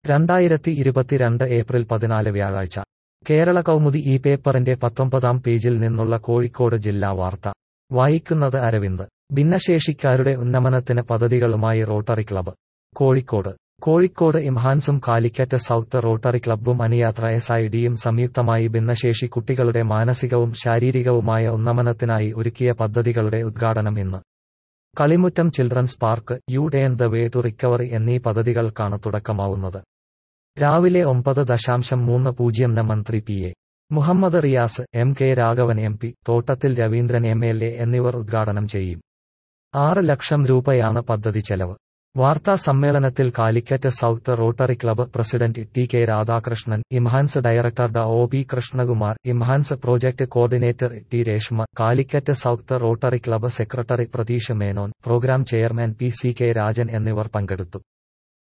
രണ്ടായിരത്തി ഇരുപത്തിരണ്ട് ഏപ്രിൽ പതിനാല് വ്യാഴാഴ്ച കേരള കൗമുദി ഈ പേപ്പറിന്റെ പത്തൊമ്പതാം പേജിൽ നിന്നുള്ള കോഴിക്കോട് ജില്ലാ വാർത്ത വായിക്കുന്നത് അരവിന്ദ് ഭിന്നശേഷിക്കാരുടെ ഉന്നമനത്തിന് പദ്ധതികളുമായി റോട്ടറി ക്ലബ്ബ് കോഴിക്കോട് കോഴിക്കോട് ഇംഹാൻസും കാലിക്കറ്റ് സൗത്ത് റോട്ടറി ക്ലബ്ബും അനുയാത്ര എസ് ഐ ഡിയും സംയുക്തമായി ഭിന്നശേഷി കുട്ടികളുടെ മാനസികവും ശാരീരികവുമായ ഉന്നമനത്തിനായി ഒരുക്കിയ പദ്ധതികളുടെ ഉദ്ഘാടനം ഇന്ന് കളിമുറ്റം children's park U day and the way to recovery എന്നീ പദ്ധതികൾക്കാണ് തുടക്കമാവുന്നത് രാവിലെ ഒമ്പത് ദശാംശം മൂന്ന് പൂജ്യം ന് മന്ത്രി P A Muhammad Riyas M K Raghavan M P Thottathil Raveendran M L A എന്നിവർ ഉദ്ഘാടനം ചെയ്യും ആറ് ലക്ഷം രൂപയാണ് പദ്ധതി ചെലവ് വാർത്താ സമ്മേളനത്തിൽ Calicut south rotary club president T K Radhakrishnan IMHANS director ഡ O P Krishnakumar IMHANS project coordinator T Reshma Calicut south rotary club secretary Pratheesh Menon programme chairman P C K Rajan എന്നിവർ പങ്കെടുത്തു